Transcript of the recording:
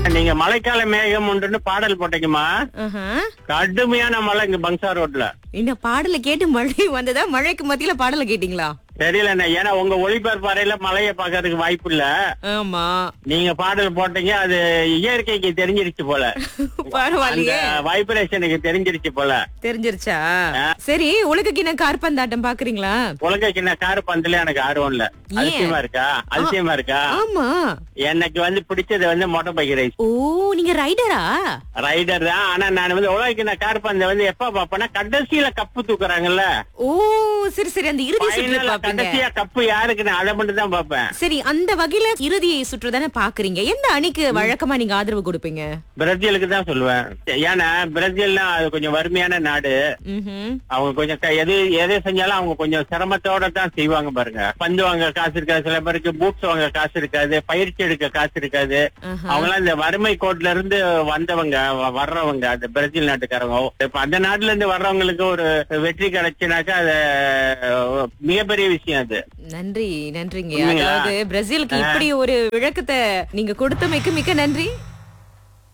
நீங்க மழைக்கால மேகம் ஒன்றுன்னு பாடல் போட்டீங்கம்மா ஆஹா. கடுமையான மழை இங்க பங்சா ரோட்ல இந்த பாடலை கேட்டு மழை வந்ததா மழைக்கு மத்தியில பாடலை கேட்டீங்களா தெரியல ஏன்னா உங்க ஒளிபரப்பு அறையில மழையை பாக்குறதுக்கு வாய்ப்பு இல்ல ஆமா நீங்க பாடல் போட்டீங்க அது இயற்கைக்கு தெரிஞ்சிருச்சு போல அந்த பரவாயில்லையே வைப்ரேஷனுக்கு தெரிஞ்சிருச்சு போல தெரிஞ்சிருச்சா சரி உலக கிண கார்பந்தாட்டம் பாக்குறீங்களா உலக சின்ன கார் பந்துல எனக்கு ஆர்வம் இல்ல அதிசயமா இருக்கா அதிசயமா இருக்கா ஆமா எனக்கு வந்து பிடிச்சது வந்து மோட்டர் பைக் ரைஸ் ஓ நீங்க ரைடரா ரைடர் தான் ஆனா நான் வந்து உலக சின்ன கார் பந்தை வந்து எப்ப பாப்பேன்னா கடைசியில கப்பு தூக்குறாங்கல்ல ஓ சரி சரி அந்த இறுதி சுற்று ஃபைனலா பாப்பீங்க கடைசியா கப்பு யாருக்குன்னு அதை மட்டும் தான் பாப்பேன் சரி அந்த வகையில இறுதி சுற்று தானே பாக்குறீங்க எந்த அணிக்கு வழக்கமா நீங்க ஆதரவு கொடுப்பீங்க பிரேசிலுக்கு தான் சொல்லுவேன் ஏன்னா பிரேசில்னா அது கொஞ்சம் வறுமையான நாடு ம்ஹும். அவங்க கொஞ்சம் க- எது எதை செஞ்சாலும் அவங்க கொஞ்சம் சிரமத்தோட தான் செய்வாங்க பாருங்க பந்து வாங்க காசு இருக்காது சில பேருக்கு பூட்ஸ் வாங்க காசு இருக்காது பயிற்சி எடுக்க காசு இருக்காது ஆஹா. அவங்க எல்லாம் இந்த வறுமை கோட்ல இருந்து வந்தவங்க வ- வர்றவங்க அந்த பிரேசில் நாட்டுக்காரங்க இப்ப அந்த நாட்டுல இருந்து வர்றவங்களுக்கு ஒரு வெற்றி கிடைச்சுனாக்கா அது அஹ், மிகப்பெரிய விஷயம் அது நன்றி நன்றிங்க உண்மையா? அதாவது பிரேசிலுக்கு இப்படி ஒரு விளக்கத்தை நீங்க கொடுத்தமைக்கு மிக்க நன்றி